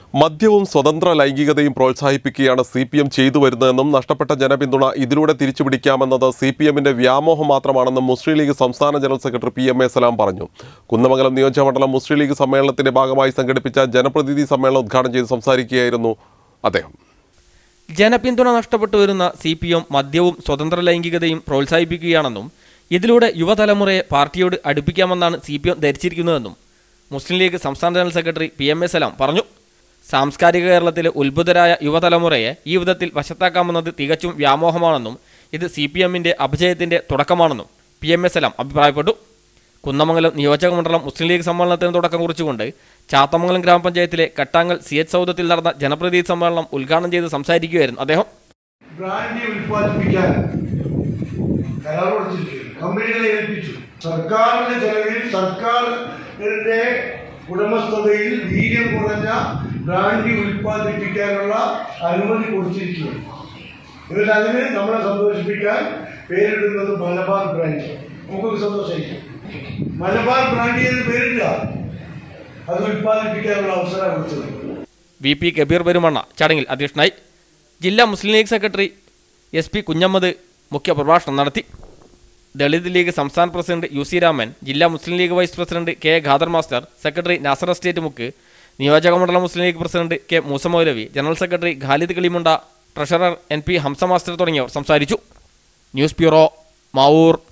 മദ്യവും സ്വതന്ത്ര ലൈംഗികതയും പ്രോത്സാഹിപ്പിക്കുകയാണ് സി പി എം ചെയ്തു വരുന്നതെന്നും നഷ്ടപ്പെട്ട ജനപിന്തുണ ഇതിലൂടെ തിരിച്ചുപിടിക്കാമെന്നത് സി പി എമ്മിന്റെ വ്യാമോഹം മാത്രമാണെന്നും മുസ്ലിം ലീഗ് സംസ്ഥാന general secretary P M A Salam പറഞ്ഞു കുന്നമംഗലം നിയോജകമണ്ഡലം മുസ്ലിം ലീഗ് സമ്മേളനത്തിന്റെ ഭാഗമായി സംഘടിപ്പിച്ച ജനപ്രതിനിധി സമ്മേളനം ഉദ്ഘാടനം ചെയ്ത് സംസാരിക്കുകയായിരുന്നു അദ്ദേഹം ജനപിന്തുണ നഷ്ടപ്പെട്ടു വരുന്ന സി പി എം മദ്യവും സ്വതന്ത്ര ലൈംഗികതയും പ്രോത്സാഹിപ്പിക്കുകയാണെന്നും ഇതിലൂടെ യുവതലമുറയെ പാർട്ടിയോട് അടുപ്പിക്കാമെന്നാണ് സി പി എം ധരിച്ചിരിക്കുന്നതെന്നും മുസ്ലിം ലീഗ് സംസ്ഥാന general secretary P M A Salam പറഞ്ഞു സാംസ്കാരിക കേരളത്തിലെ ഉത്ഭുതരായ യുവതലമുറയെ ഈ വിധത്തിൽ വശത്താക്കാമെന്നത് തികച്ചും വ്യാമോഹമാണെന്നും ഇത് സി പി എമ്മിന്റെ അപജയത്തിന്റെ തുടക്കമാണെന്നും പി എം എ സലാം അഭിപ്രായപ്പെട്ടു കുന്നമംഗലം നിയോജക മണ്ഡലം മുസ്ലിം ലീഗ് സമ്മേളനത്തിന് തുടക്കം കുറിച്ചുകൊണ്ട് ചാത്തമംഗലം ഗ്രാമപഞ്ചായത്തിലെ കട്ടാങ്ങൽ സി എച്ച് സൗദത്തിൽ നടന്ന ജനപ്രതിനിധി സമ്മേളനം ഉദ്ഘാടനം ചെയ്ത് സംസാരിക്കുകയായിരുന്നു അദ്ദേഹം ബ്രാൻഡി ഉൽപ്പാദിപ്പിക്കാൻ കരാർ കൊടുത്തിരിക്കുകയാണ് കമ്പനികളെ ഏൽപ്പിച്ചു സർക്കാരിന്റെ ചെലവിൽ സർക്കാരിന്റെ ഉടമസ്ഥതയിൽ വീര്യം കുറഞ്ഞ ബ്രാൻഡി ഉൽപ്പാദിപ്പിക്കാനുള്ള അനുമതി കൊടുത്തിരിക്കുകയാണ് എന്നിട്ട് അതിന് നമ്മളെ സന്തോഷിപ്പിക്കാൻ പേരിടുന്നത് മലബാർ ബ്രാൻഡ് നമുക്കൊക്കെ സന്തോഷിക്കാം മലബാർ ബ്രാൻഡി എന്ന് പേരില്ല അത് ഉൽപ്പാദിപ്പിക്കാനുള്ള അവസരം കൊടുത്തത് വി പി കബീർ പെരുമണ്ണ ചടങ്ങിൽ അധ്യക്ഷനായി ജില്ലാ Muslim League secretary S P Kunhammad മുഖ്യപ്രഭാഷണം നടത്തി ദളിത് ലീഗ് സംസ്ഥാന പ്രസിഡന്റ് യു സി രാമൻ ജില്ലാ Muslim League vice president K A Khader master secretary Nasar estate Mukku നിയോജക മണ്ഡലം Muslim League president K Moosa Maulavi general secretary Khalid Kilimunda treasurer N P Hamsa master തുടങ്ങിയവർ സംസാരിച്ചു ന്യൂസ് ബ്യൂറോ മാവൂർ